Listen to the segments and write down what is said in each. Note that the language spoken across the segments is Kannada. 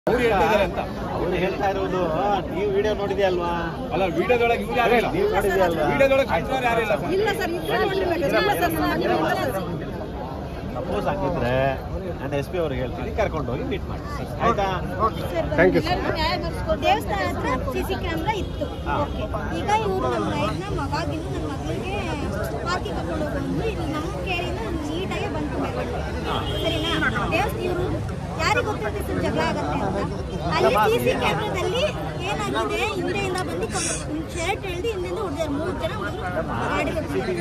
ಅವ್ರು ಹೇಳ್ತಿದ್ದಾರೆ ಅಂತ ಅವ್ರು ಹೇಳ್ತಾ ಇರೋದು ನೀವು ವಿಡಿಯೋ ನೋಡಿದ್ಯಾ ಅಲ್ವಾ ಅಲ್ಲ ವಿಡಿಯೋದೊಳಗೆ ಇವ್ರು ಯಾರು ಇಲ್ಲ ನೀವು ನೋಡಿದ್ಯಾ ಅಲ್ವಾ ವಿಡಿಯೋದೊಳಗೆ ಕಾಣಿಸೋರು ಯಾರು ಇಲ್ಲ ಸರ್ ಇಲ್ಲ ಸರ್ ಇದ್ರೆ ಇಲ್ಲ ಸರ್ ಇಲ್ಲ ಸರ್ ಸಪೋಸ್ ಹಾಕಿದ್ರೆ ನಾನು ಎಸ್ ಪಿ ಅವ್ರಿಗೆ ಹೇಳ್ತೀನಿ ಕರ್ಕೊಂಡು ಹೋಗಿ ಮೀಟ್ ಮಾಡಿ ಆಯ್ತಾ ಥ್ಯಾಂಕ್ ಯು ದೇವಸ್ಥಾನ ಹತ್ರ ಸಿಸಿ ಕ್ಯಾಮ್ರಾ ಇತ್ತು ಹಾ. ಓಕೆ ಈಗ ಇವರು ನಮ್ಮ ರೈತನ ಮಗಾಗಿದ್ದು ನನ್ನ ಮಗಳಿಗೆ ಪಾರ್ಕಿಗೆ ಕರ್ಕೊಂಡು ಹೋಗ್ಬಂದು ಇಲ್ಲಿ ನಮ್ಮ ಕೇರಿಯಿಂದ ನೀಟಾಗಿ ಬಂತು ಸರಿನಾ ದೇವಸ್ಥಾನ ಇವರು ಯಾರಿಗೆ ಗೊತ್ತಿರುತ್ತೆ ಸರ್ ಜಗಳ ಆಗತ್ತೆ ಅಂತ ಅಲ್ಲಿ ಸಿಸಿ ಕ್ಯಾಮ್ರಾದಲ್ಲಿ ಏನಾಗಿದೆ ಹಿಂದೆಯಿಂದ ಬಂದು ಶರ್ಟ್ ಎಳ್ದು ಹಿಂದೆಯಿಂದ ಹೊಡೆದಾರೆ ಮೂರು ಜನ ಹುಡುಗರು ಗಾಡಿ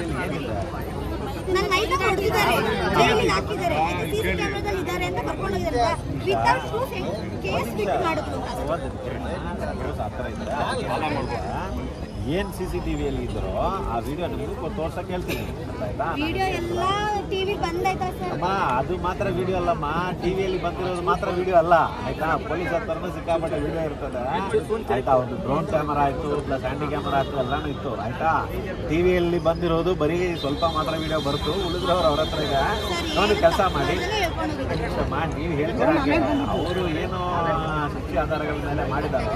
ನನ್ನ ನೈಟ್ ಹೊಡೆದಿದ್ದಾರೆ ಜೈಲಿಗೆ ಹಾಕಿದ್ದಾರೆ ಸಿಸಿ ಕ್ಯಾಮ್ರಾದಲ್ಲಿ ಇದ್ದಾರೆ ಅಂತ ಕರ್ಕೊಂಡು ಹೋಗಿದ್ದಾರೆ ವಿತೌಟ್ ಪ್ರೂಫ್ ಕೇಸ್ ಬಿಟ್ಟು ಮಾಡಿದ್ರು ಸಪೋಸ್ ಆ ಥರ ಇದ್ರೆ ಫಾಲೋ ಮಾಡ್ಬೋದಾ ಏನು ಸಿ ಸಿ ಟಿ ವಿಯಲ್ಲಿ ಇದ್ರೋ ಆ ವಿಡಿಯೋ ನಿಮ್ಗೆ ತೋರ್ಸಕ್ಕೆ ಹೇಳ್ತೀನಿ ಆಯ್ತಾ ವಿಡಿಯೋ ಎಲ್ಲ ಟಿವಿ ಬಂದೈತಾ ಸರ್ ಅಮ್ಮ ಅದು ಮಾತ್ರ ವಿಡಿಯೋ ಅಲ್ಲಮ್ಮ ಟಿವಿಯಲ್ಲಿ ಬಂದಿರೋದು ಮಾತ್ರ ವಿಡಿಯೋ ಅಲ್ಲ ಆಯ್ತಾ ಪೊಲೀಸ್ ಹತ್ರನೂ ಸಿಕ್ಕಾಪಟ್ಟೆ ವಿಡಿಯೋ ಇರ್ತದೆ ಆಯ್ತಾ ಒಂದು ಡ್ರೋನ್ ಕ್ಯಾಮರಾ ಆಯ್ತು ಪ್ಲಸ್ ಹ್ಯಾಂಡಿ ಕ್ಯಾಮರಾ ಆಯ್ತು ಎಲ್ಲಾನು ಇತ್ತು ಆಯ್ತಾ ಟಿವಿಯಲ್ಲಿ ಬಂದಿರೋದು ಬರೀ ಸ್ವಲ್ಪ ಮಾತ್ರ ವಿಡಿಯೋ ಬರ್ತು ಉಳಿದ್ರವ್ರು ಅವ್ರ ಹತ್ರ ಈಗ ನೋಡಿ ಕೆಲಸ ಮಾಡಿ ಹೇಳ್ಕೊಂಡು ಹೋಗಿದ್ದಾರೆ ಅಮ್ಮ ನೀವು ಹೇಳ್ತೀರ ಅವರು ಏನು ಶಿಕ್ಷೆ ಆಧಾರಗಳ ಮೇಲೆ ಮಾಡಿದಾರೋ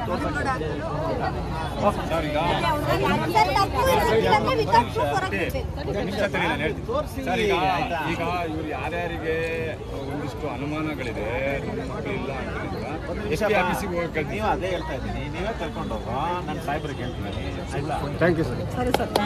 ಸರ್ ಈಗ ಸರ್ ತಪ್ಪು ಇರೋದಿಲ್ಲ ವಿತೌಟ್ ಪ್ರೂಫ್ ಹೊರಗೆ ಬಿಡ್ಬೇಕು ನಿಮಿಷ ತಡಿ ನಾನು ಹೇಳ್ತೀನಿ ತೋರ್ಸಿ, ಸರ್ ಈಗ ಆಯ್ತಾ? ಈಗ ಇವ್ರು ಯಾರ್ಯಾರಿಗೆ ಒಂದಿಷ್ಟು ಅನುಮಾನಗಳಿದೆ ನಮ್ಮ ಮಕ್ಕಳಿಲ್ಲ ಒಂದು ಎಸ್ ನಿಮಿಷ ಪಿ ಆಫೀಸಿಗೆ ಹೋಗಿ ಕಳ್ಸಿ ನೀವು ಅದೇ ಹೇಳ್ತಾ ಇದ್ದೀನಿ ನೀವೇ ಕರ್ಕೊಂಡು ಹೋಗೋ ನನ್ನ ಸಾಹೇಬ್ರಿಗೆ ಹೇಳ್ತೀನಿ ಆಯ್ತಾ ಥ್ಯಾಂಕ್ ಯು ಸರ್